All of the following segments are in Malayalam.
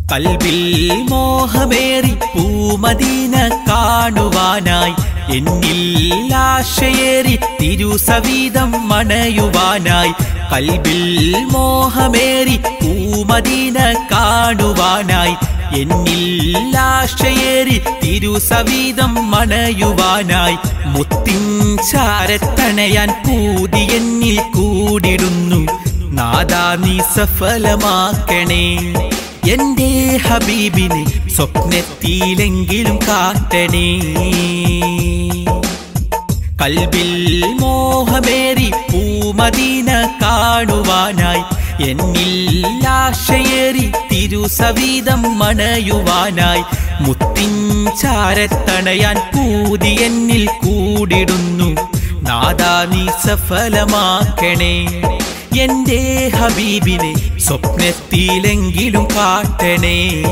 കൽവിൽ മോഹമേറി പൂമദീന കാണുവാനായി എന്നിൽ ആശയേറി തിരുസവീതം മണയുവാനായി കൽവിൽ മോഹമേറി പൂമദീന കാണുവാനായി എന്നിൽ ആശയേറി തിരുസവീതം മണയുവാനായി മുത്തിൻ ചാരത്തണയാൻ പൂതി എന്നിൽ കൂടിടുന്നു നാദാ നീ സഫലമാക്കണേ എന്റെ ഹബീബിനെ സ്വപ്നത്തിലെങ്കിലും കാട്ടണേ കൽബിൽ മോഹമേറി പൂമദീന കാണുവാനായി എന്നിൽ ആശയേറി തിരുസവീതം മണയുവാനായി മുത്തിൻ ചാരത്തണയാൻ പൂതി എന്നിൽ കൂടിടുന്നു നാദാ നീ സഫലമാക്കണേ എന്റെ ഹബീബിനെ സ്വപ്നത്തിലെങ്കിലും കാട്ടണേ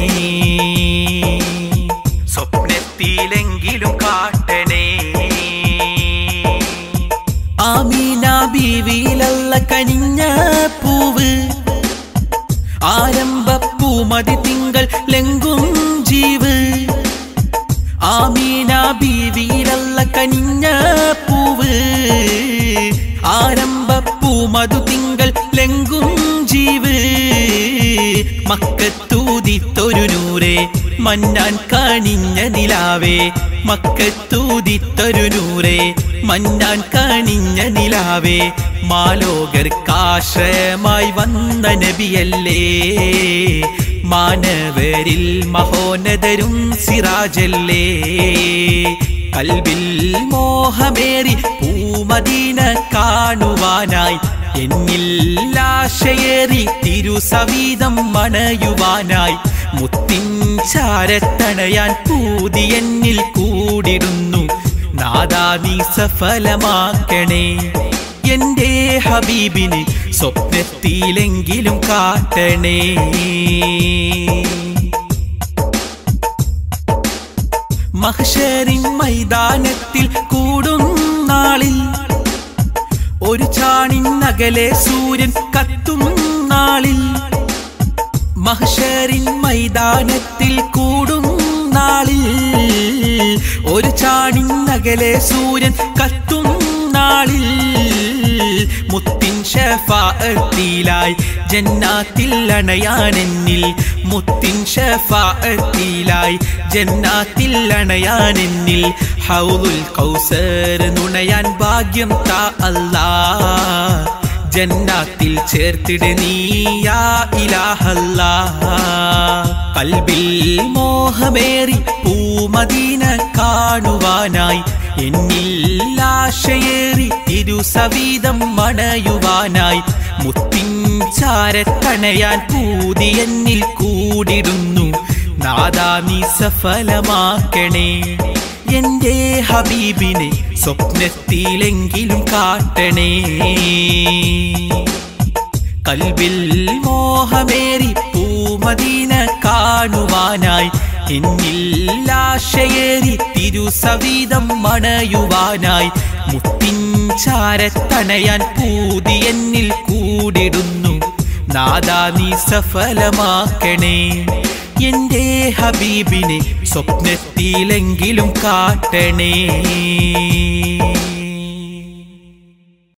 സ്വപ്നത്തിലെങ്കിലും കാട്ടണേ ആമീന ബീവിയിലല്ല കനിഞ്ഞ പൂവ് ആരംഭ പൂമതി തിങ്കൾ ലെങ്കും ജീവ് ആമീന ബീവിയിലല്ല കനിഞ്ഞ പൂവ് ആരംഭ പൂമതു തിങ്കൾ ലെങ്കും ജീവ് മക്കത്തൂതിത്തൊരു നൂരെ മന്നാൻ കണിഞ്ഞ നിലാവേ മക്കത്തൂതിത്തൊരു നൂരെ മന്നാൻ കണിഞ്ഞ നിലാവേ മാലോകർക്കാശ്രയമായി വന്ന നബിയല്ലേ മാനവരിൽ മഹോന്നതരും സിറാജല്ലേ കൽബിൽ മോഹമേറി പൂമദീന കാണുവാനായി എന്നിൽ ആശയേറി തിരുസവീതം മണയുവാനായി മുത്തിൻ ചാരത്തണയാൻ പൂതി എന്നിൽ കൂടിടുന്നു നാദാ നീ സഫലമാക്കണേ എന്റെ ഹബീബിനെ സ്വപ്നത്തിലെങ്കിലും കാട്ടണേ മഹ്ഷരിൻ മൈതാനത്തിൽ കൂടും നാളിൽ ഒരു ചാണിന്നകലെ സൂര്യൻ കത്തും നാളിൽ മഹ്ഷരിൻ മൈതാനത്തിൽ കൂടും നാളിൽ ഒരു ചാണിന്നകലെ സൂര്യൻ കത്തും നാളിൽ മുത്തിൻ ഷഫാഅത്തിലായി ജന്നാത്തിൽ അണയാനെന്നിൽ മുത്തിൻ ഷഫാഅത്തിലായി ജന്നാത്തിൽ അണയാനെന്നിൽ ഹൗലുൽ കൗസർ നുണയാൻ ഭാഗ്യം താ അല്ലാ ജന്നാത്തിൽ ചേർത്തിട് നീയാ ഇലാഹല്ലാ കൽബിൽ മോഹമേറി പൂമദീന കാണുവാനായി എന്നിൽ ആശയേറി തിരുസവീതം മണയുവാനായി മുത്തിൻ ചാരത്തണയാൻ പൂതി എന്നിൽ കൂടിടുന്നു നാദാ നീ സഫലമാക്കണേ എന്റെ ഹബീബിനെ സ്വപ്നത്തിലെങ്കിലും കാട്ടണേ കൽബിൽ മോഹമേറി പൂമദീന കാണുവാനായി എന്നിൽ ആശയേറി തിരുസവീതം മണയുവാനായി മുത്തിൻ ചാരത്തണയാൻ പൂതി എന്നിൽ കൂടിടുന്നു നാദാ നീ സഫലമാക്കണേ എന്റെ ഹബീബിനെ സ്വപ്നത്തിലെങ്കിലും കാട്ടണേ